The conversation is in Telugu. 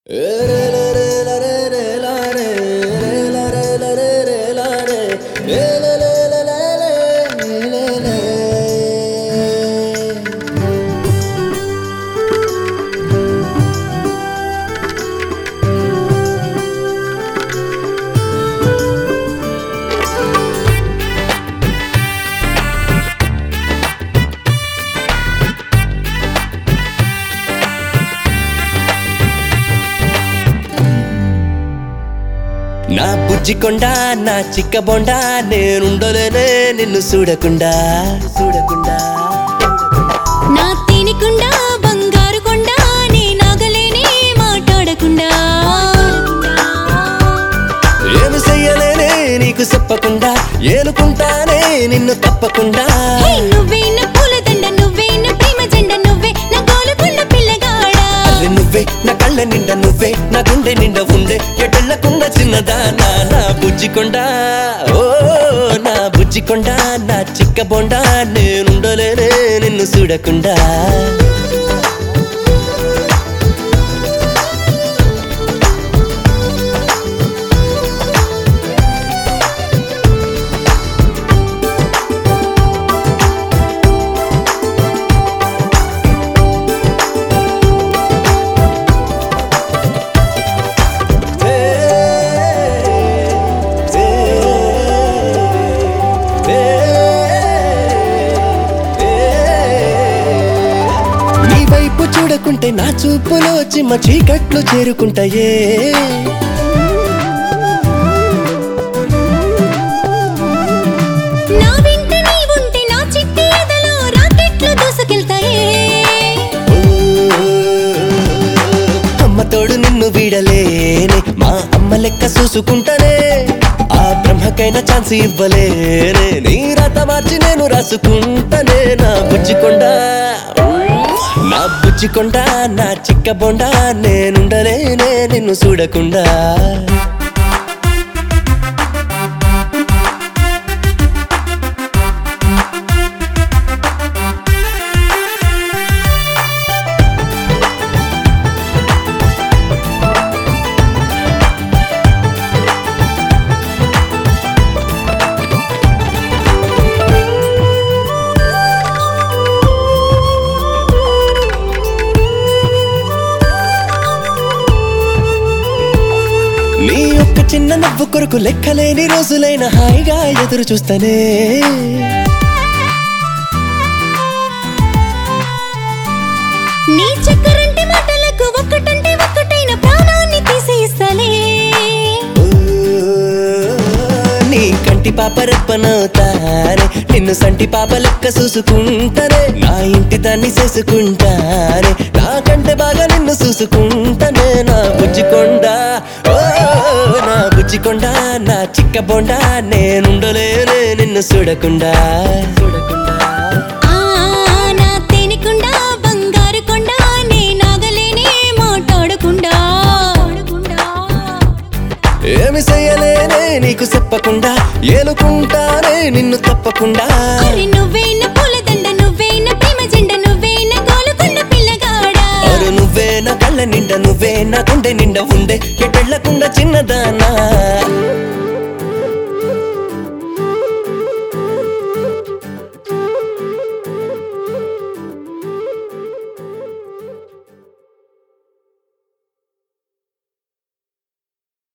నా బుజ్జికొండ నా చిక్క బొండ నేనుండలేనే నిన్ను చూడకుండా చూడకుండా నా తేనికుండా బంగారు కొండ నీ నాగలేని మాట్లాడకుండా ఏమి చెయ్యలేనే నీకు చెప్పకుండా ఏలుకుంటానే నిన్ను తప్పకుండా హే, నువ్వే నా పూలదండ నువ్వే నా ప్రేమ జెండ నువ్వే నా గోలుకొండ పిల్లగాడా అరే నువ్వే నా కళ్ళ నిండా నువ్వే నా గుండె నిండా ఉండే ఎటెళ్ళకుండా చిన్నదానా నా బుజ్జికొండ ఓ నా బుజ్జికొండ నా చిక్క బొండ నేనుండలేనే నిన్ను చూడకుండా నీ వైపు చూడకుంటే నా చూపులో చిమ్మ చీకట్లు చేరుకుంటాయే నా వెంట నీ ఉంటే నా చిట్టి ఎదలో రాకెట్లు దూసుకెళ్తాయే అమ్మ తోడు నిన్ను వీడలేనే మా అమ్మ లెక్క చూసుకుంటానే ఆ బ్రహ్మకైనా ఛాన్స్ ఇవ్వలేనే నీ రాత మార్చి నేను రాసుకుంటానే నా బుజ్జికొండ నా బుజ్జికొండ నా చిక్క బొండ నేనుండలేనే నిన్ను చూడకుండా నీ ఒక్క చిన్న నవ్వు కొరకు లెక్కలేని రోజులైన హాయిగా ఎదురు చూస్తానే నీ చక్కరంటి మాటలకు ఒక్కటంటే ఒక్కటైన ప్రాణాన్ని తీసేస్తానే ఓ, నీ కంటి పాప రెప్పనవుతానే నిన్ను సంటి పాప లెక్క చూసుకుంటానే నా ఇంటి దాన్ని చేసుకుంటానే నాకంటే బాగా నిన్ను చూసుకుంటానే నా బుజ్జికొండ ఓ నా బుజ్జికొండ నా చిక్క బొండ నేనుండలేనే నిన్ను చూడకుండా చూడకుండా ఆ నా తేనికుండా బంగారు కొండ నీ నాగలేని మాట్లాడకుండా ఏమి చెయ్యలేనే నీకు చెప్పకుండా ఏలుకుంటానే నిన్ను తప్పకుండా అరే నువ్వే నా పూలదండ నువ్వే నా ప్రేమ జెండ నువ్వే నా గోలుకొండ పిల్లగాడా అరు నువ్వే నా కళ్ళ నిండా నువ్వే నా గుండె నిండా ఉండే ఎటెళ్ళకుండా చిన్నదానా